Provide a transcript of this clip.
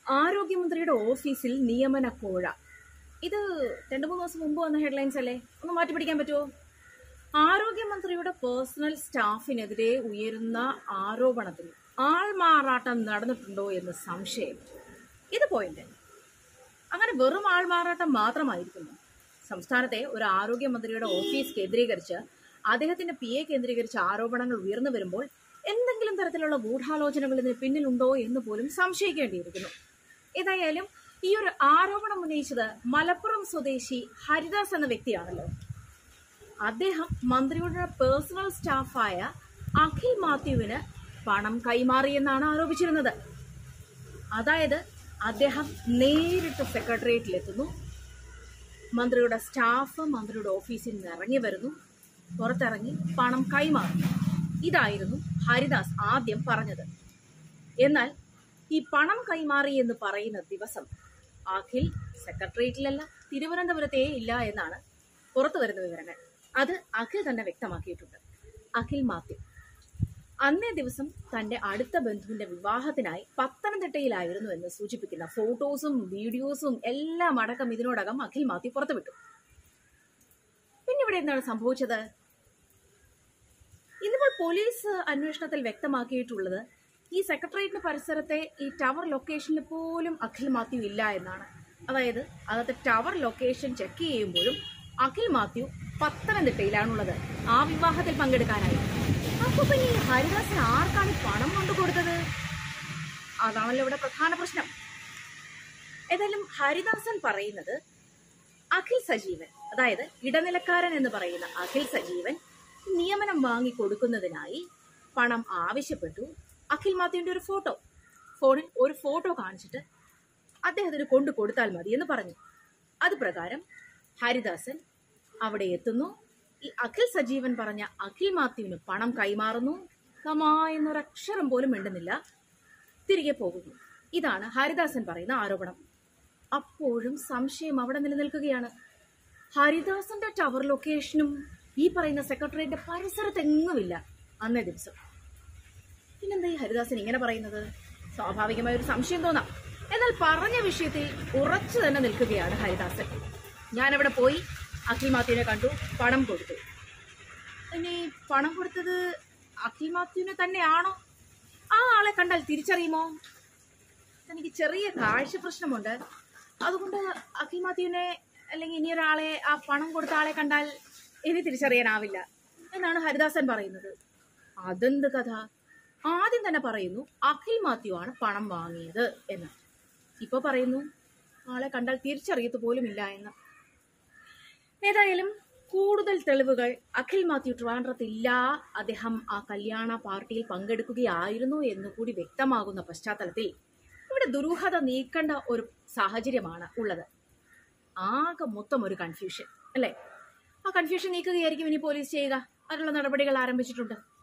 ആരോഗ്യമന്ത്രിയുടെ ഓഫീസിൽ നിയമന കോഴ ഇത് രണ്ടു മൂന്ന് ദിവസം മുമ്പ് വന്ന ഹെഡ്ലൈൻസ് അല്ലേ ഒന്ന് മാറ്റി പിടിക്കാൻ പറ്റുമോ ആരോഗ്യമന്ത്രിയുടെ പേഴ്സണൽ സ്റ്റാഫിനെതിരെ ഉയരുന്ന ആരോപണത്തിൽ ആൾമാറാട്ടം നടന്നിട്ടുണ്ടോ എന്ന് സംശയം ഇത് പോയിന്റ് അങ്ങനെ വെറും ആൾമാറാട്ടം മാത്രമായിരിക്കുന്നു സംസ്ഥാനത്തെ ഒരു ആരോഗ്യമന്ത്രിയുടെ ഓഫീസ് കേന്ദ്രീകരിച്ച് അദ്ദേഹത്തിന്റെ പി എ കേന്ദ്രീകരിച്ച് ആരോപണങ്ങൾ ഉയർന്നു വരുമ്പോൾ എന്തെങ്കിലും തരത്തിലുള്ള ഗൂഢാലോചനകൾ ഇതിന് പിന്നിലുണ്ടോ എന്ന് പോലും സംശയിക്കേണ്ടിയിരിക്കുന്നു ഏതായാലും ഈ ഒരു ആരോപണം ഉന്നയിച്ചത് മലപ്പുറം സ്വദേശി ഹരിദാസ് എന്ന വ്യക്തിയാണല്ലോ അദ്ദേഹം മന്ത്രിയുടെ പേഴ്സണൽ സ്റ്റാഫായ അഖിൽ മാത്യുവിന് പണം കൈമാറിയെന്നാണ് ആരോപിച്ചിരുന്നത് അതായത് അദ്ദേഹം നേരിട്ട് സെക്രട്ടേറിയറ്റിലെത്തുന്നു മന്ത്രിയുടെ സ്റ്റാഫ് മന്ത്രിയുടെ ഓഫീസിൽ നിന്ന് ഇറങ്ങി വരുന്നു പുറത്തിറങ്ങി പണം കൈമാറുന്നു ഇതായിരുന്നു ഹരിദാസ് ആദ്യം പറഞ്ഞത് എന്നാൽ ഈ പണം കൈമാറി എന്ന് പറയുന്ന ദിവസം അഖിൽ സെക്രട്ടേറിയറ്റിലല്ല തിരുവനന്തപുരത്തേ ഇല്ല എന്നാണ് പുറത്തു വരുന്ന വിവരങ്ങൾ അത് അഖിൽ തന്നെ വ്യക്തമാക്കിയിട്ടുണ്ട് അഖിൽ മാത്യു അന്നേ ദിവസം തന്റെ അടുത്ത ബന്ധുവിന്റെ വിവാഹത്തിനായി പത്തനംതിട്ടയിലായിരുന്നു എന്ന് സൂചിപ്പിക്കുന്ന ഫോട്ടോസും വീഡിയോസും എല്ലാം അടക്കം ഇതിനോടകം അഖിൽ മാത്യു പുറത്തുവിട്ടു പിന്നെ ഇവിടെ എന്താണ് സംഭവിച്ചത് ഇന്നിപ്പോൾ പോലീസ് അന്വേഷണത്തിൽ വ്യക്തമാക്കിയിട്ടുള്ളത് ഈ സെക്രട്ടേറിയറ്റിന് പരിസരത്തെ ഈ ടവർ ലൊക്കേഷനിൽ പോലും അഖിൽ മാത്യു ഇല്ല എന്നാണ് അതായത് അന്നത്തെ ടവർ ലൊക്കേഷൻ ചെക്ക് ചെയ്യുമ്പോഴും അഖിൽ മാത്യു പത്തനംതിട്ടയിലാണുള്ളത് ആ വിവാഹത്തിൽ പങ്കെടുക്കാനായി അപ്പൊ പിന്നെ ഈ ഹരിദാസൻ ആർക്കാണ് ഈ പണം കൊണ്ടു കൊടുത്തത് അതാണല്ലോ ഇവിടെ പ്രധാന പ്രശ്നം ഏതായാലും ഹരിദാസൻ പറയുന്നത് അഖിൽ സജീവൻ അതായത് ഇടനിലക്കാരൻ എന്ന് പറയുന്ന അഖിൽ സജീവൻ നിയമനം വാങ്ങി കൊടുക്കുന്നതിനായി പണം ആവശ്യപ്പെട്ടു അഖിൽ മാത്യുവിന്റെ ഒരു ഫോട്ടോ ഫോണിൽ ഒരു ഫോട്ടോ കാണിച്ചിട്ട് അദ്ദേഹത്തിന് കൊണ്ടു കൊടുത്താൽ മതി എന്ന് പറഞ്ഞു അത് പ്രകാരം ഹരിദാസൻ അവിടെ എത്തുന്നു ഈ അഖിൽ സജീവൻ പറഞ്ഞ അഖിൽ മാത്യുവിന് പണം കൈമാറുന്നു കമാ എന്നൊരക്ഷരം പോലും മിണ്ടുന്നില്ല തിരികെ പോകുന്നു ഇതാണ് ഹരിദാസൻ പറയുന്ന ആരോപണം അപ്പോഴും സംശയം അവിടെ നിലനിൽക്കുകയാണ് ഹരിദാസന്റെ ടവർ ലൊക്കേഷനും ഈ പറയുന്ന സെക്രട്ടറിയുടെ പരിസരത്തെങ്ങുമില്ല അന്നേ ദിവസം പിന്നെന്താ ഈ ഹരിദാസൻ ഇങ്ങനെ പറയുന്നത് സ്വാഭാവികമായ ഒരു സംശയം തോന്നാം എന്നാൽ പറഞ്ഞ വിഷയത്തിൽ ഉറച്ചു തന്നെ നിൽക്കുകയാണ് ഹരിദാസൻ ഞാനവിടെ പോയി അഖിൽ മാത്യുവിനെ കണ്ടു പണം കൊടുത്തു ഇനി പണം കൊടുത്തത് അഖിൽ മാത്യുവിന് തന്നെയാണോ ആ ആളെ കണ്ടാൽ തിരിച്ചറിയുമോ എനിക്ക് ചെറിയ കാഴ്ച പ്രശ്നമുണ്ട് അതുകൊണ്ട് അഖിൽ മാത്യുവിനെ അല്ലെങ്കിൽ ഇനി ഒരാളെ ആ പണം കൊടുത്ത ആളെ കണ്ടാൽ എനിക്ക് തിരിച്ചറിയാനാവില്ല എന്നാണ് ഹരിദാസൻ പറയുന്നത് അതെന്ത് കഥ ആദ്യം തന്നെ പറയുന്നു അഖിൽ മാത്യു ആണ് പണം വാങ്ങിയത് എന്ന് ഇപ്പൊ പറയുന്നു ആളെ കണ്ടാൽ തിരിച്ചറിയത്ത് പോലുമില്ല എന്ന് ഏതായാലും കൂടുതൽ തെളിവുകൾ അഖിൽ മാത്യു ട്രിവാൻഡ്രത്തില്ല അദ്ദേഹം ആ കല്യാണ പാർട്ടിയിൽ പങ്കെടുക്കുകയായിരുന്നു എന്ന് കൂടി വ്യക്തമാകുന്ന പശ്ചാത്തലത്തിൽ ഇവിടെ ദുരൂഹത നീക്കേണ്ട ഒരു സാഹചര്യമാണ് ഉള്ളത് ആകെ മൊത്തം ഒരു കൺഫ്യൂഷൻ അല്ലേ ആ കൺഫ്യൂഷൻ നീക്കുകയായിരിക്കും ഇനി പോലീസ് ചെയ്യുക അതിനുള്ള നടപടികൾ ആരംഭിച്ചിട്ടുണ്ട്